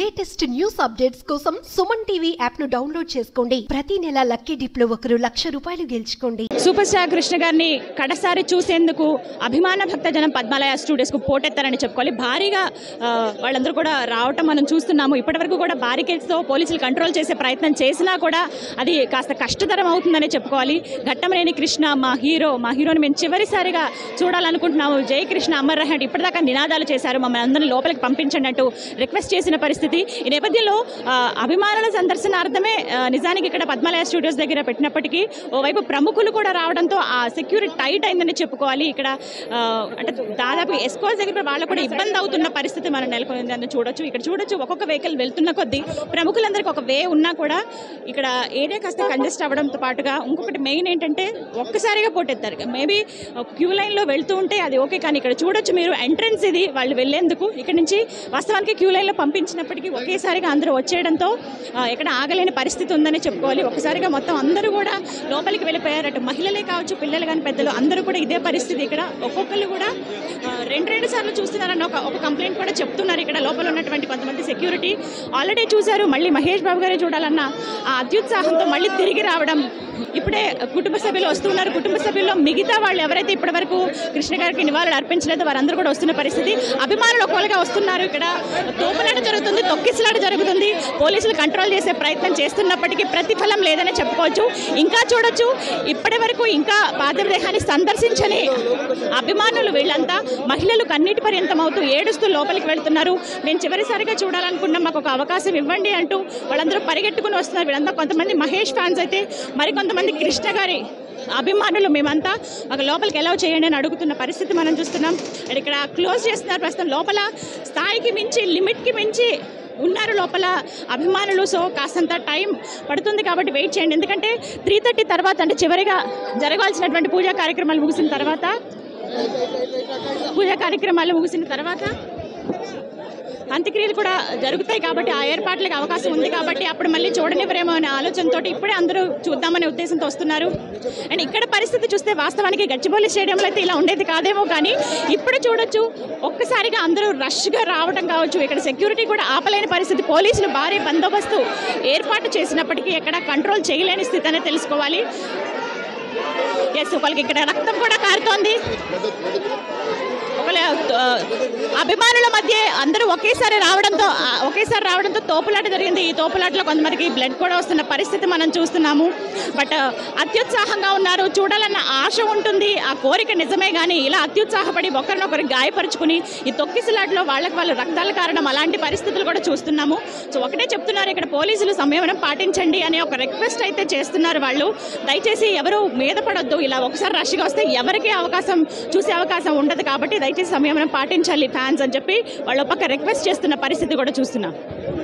latest news updates కోసం Suman TV app ను download చేసుకోండి ప్రతి నెల లక్కీ డిప్ లో ఒకరు లక్ష రూపాయలు గెలుచుకోండి సూపర్ స్టార్ కృష్ణ గారిని కడసారి చూసేందుకు అభిమాన భక్తజనం పద్మాలయ స్టూడియోస్కు పోటెత్తారని చెప్పుకోవాలి భారీగా ఆ, వాళ్ళందరూ కూడా రావటం మనం చూస్తున్నాము ఇప్పటివరకు కూడా బారికేడ్స్తో పోలీసులు కంట్రోల్ చేసే ప్రయత్నం చేసినా కూడా అది కాస్త కష్టతరం అవుతుందనే చెప్పుకోవాలి ఘట్టమనేని కృష్ణ మా హీరో మా హీరోని మేము చివరిసారిగా చూడాలనుకుంటున్నాము జై కృష్ణ అమర్ రహడ్ ఇప్పటిదాకా నినాదాలు చేశారు మమ్మల్ని అందరినీ లోపలికి పంపించండి అంటూ రిక్వెస్ట్ చేసిన పరిస్థితి ఈ నేపథ్యంలో ఆ, అభిమానుల సందర్శనార్థమే ఆ, నిజానికి ఇక్కడ పద్మాలయ స్టూడియోస్ దగ్గర పెట్టినప్పటికీ ఓవైపు ప్రముఖులు కూడా రావడంతో ఆ సెక్యూరిటీ టైట్ అయిందని చెప్పుకోవాలి ఇక్కడ ఆ, అంటే దాదాపు ఎస్కోస్ దగ్గర వాళ్ళకు కూడా ఇబ్బంది అవుతున్న పరిస్థితి మనం నెలకొందని చూడొచ్చు ఇక్కడ చూడొచ్చు ఒక్కొక్క వెహికల్ వెళ్తున్న కొద్దీ ప్రముఖులందరికీ ఒక వే ఉన్నా కూడా ఇక్కడ ఏరియా కాస్త కంజెస్ట్ అవ్వడంతో పాటుగా ఇంకొకటి మెయిన్ ఏంటంటే ఒక్కసారిగా పోటెత్తారు మేబీ క్యూ లైన్లో వెళ్తూ ఉంటే అది ఓకే కానీ ఇక్కడ చూడొచ్చు మీరు ఎంట్రన్స్ ఇది వాళ్ళు వెళ్ళేందుకు ఇక్కడ నుంచి వాస్తవానికి క్యూ లైన్లో పంపించినప్పటికీ ఒకేసారిగా అందరూ వచ్చేయడంతో ఆ, ఎక్కడ ఆగలేని పరిస్థితి ఉందని చెప్పుకోవాలి ఒక్కసారిగా మొత్తం అందరూ కూడా లోపలికి వెళ్ళిపోయారు అటు మహిళలే కావచ్చు పిల్లలు కానీ పెద్దలు అందరూ కూడా ఇదే పరిస్థితి ఇక్కడ ఒక్కొక్కరు కూడా ఆ, రెండు రెండు సార్లు చూస్తున్నారని ఒక ఒక కంప్లైంట్ కూడా చెప్తున్నారు ఇక్కడ లోపల ఉన్నటువంటి కొంతమంది సెక్యూరిటీ ఆల్రెడీ చూశారు మళ్ళీ మహేష్ బాబు గారే చూడాలన్న ఆ అత్యుత్సాహంతో మళ్ళీ తిరిగి రావడం ఇప్పుడే కుటుంబ సభ్యులు వస్తున్నారు కుటుంబ సభ్యుల్లో మిగతా వాళ్ళు ఎవరైతే ఇప్పటివరకు కృష్ణ గారికి నివాళులు అర్పించలేదో వారందరూ కూడా వస్తున్న పరిస్థితి అభిమానులు ఒకవేళగా వస్తున్నారు ఇక్కడ తోపులాట జరుగుతుంది తొక్కిసలాట జరుగుతుంది పోలీసులు కంట్రోల్ చేసే ప్రయత్నం చేస్తున్నప్పటికీ ప్రతిఫలం లేదని చెప్పుకోవచ్చు ఇంకా చూడొచ్చు ఇప్పటి వరకు ఇంకా పాతదేహాన్ని సందర్శించని అభిమానులు వీళ్ళంతా మహిళలు కన్నీటి పర్యంతం అవుతూ ఏడుస్తూ లోపలికి వెళ్తున్నారు మేము చివరిసారిగా చూడాలనుకున్నాం మాకు ఒక అవకాశం ఇవ్వండి అంటూ వాళ్ళందరూ పరిగెట్టుకుని వస్తున్నారు వీళ్ళంతా కొంతమంది మహేష్ ఫ్యాన్స్ అయితే మరికొంతమంది కృష్ణ గారి అభిమానులు మేమంతా ఒక లోపలికి ఎలా చేయండి అని అడుగుతున్న పరిస్థితి మనం చూస్తున్నాం అండ్ ఇక్కడ క్లోజ్ చేస్తున్నారు ప్రస్తుతం లోపల స్థాయికి మించి లిమిట్కి మించి ఉన్నారు లోపల అభిమానులు సో కాస్తంత టైం పడుతుంది కాబట్టి వెయిట్ చేయండి ఎందుకంటే త్రీ థర్టీ తర్వాత అంటే చివరిగా జరగాల్సినటువంటి పూజా కార్యక్రమాలు ముగిసిన తర్వాత పూజా కార్యక్రమాలు ముగిసిన తర్వాత అంత్యక్రియలు కూడా జరుగుతాయి కాబట్టి ఆ ఏర్పాట్లకు అవకాశం ఉంది కాబట్టి అప్పుడు మళ్ళీ చూడనివ్వరేమో అనే ఆలోచనతో ఇప్పుడే అందరూ చూద్దామనే ఉద్దేశంతో వస్తున్నారు అండ్ ఇక్కడ పరిస్థితి చూస్తే వాస్తవానికి గచ్చిబౌలి స్టేడియంలో అయితే ఇలా ఉండేది కాదేమో కానీ ఇప్పుడు చూడొచ్చు ఒక్కసారిగా అందరూ రష్గా రావడం కావచ్చు ఇక్కడ సెక్యూరిటీ కూడా ఆపలేని పరిస్థితి పోలీసులు భారీ బందోబస్తు ఏర్పాటు చేసినప్పటికీ ఎక్కడ కంట్రోల్ చేయలేని స్థితి అనేది తెలుసుకోవాలి ఎస్ ఒకరికి ఇక్కడ రక్తం కూడా కారుతోంది ఒకళ్ళ ఆ, అభిమానుల మధ్య అందరూ ఒకేసారి రావడంతో ఆ, ఒకేసారి రావడంతో తోపులాట జరిగింది ఈ తోపులాటలో కొంతమందికి బ్లడ్ కూడా వస్తున్న పరిస్థితి మనం చూస్తున్నాము బట్ ఆ, అత్యుత్సాహంగా ఉన్నారు చూడాలన్న ఆశ ఉంటుంది ఆ కోరిక నిజమే కానీ ఇలా అత్యుత్సాహపడి ఒకరినొకరు గాయపరుచుకుని ఈ తొక్కిసలాటలో వాళ్ళకి వాళ్ళు రక్తాల కారణం అలాంటి పరిస్థితులు కూడా చూస్తున్నాము సో ఒకటే చెప్తున్నారు ఇక్కడ పోలీసులు సంయమనం పాటించండి అనే ఒక రిక్వెస్ట్ అయితే చేస్తున్నారు వాళ్ళు దయచేసి ఎవరు మీద పడొద్దు ఇలా ఒకసారి రష్గా వస్తే ఎవరికి అవకాశం చూసే అవకాశం ఉండదు కాబట్టి దయచేసి సంయమనం పాటించాలి ఫ్యాన్స్ అని చెప్పి వాళ్ళ పక్క రిక్వెస్ట్ చేస్తున్న పరిస్థితి కూడా చూస్తున్నాం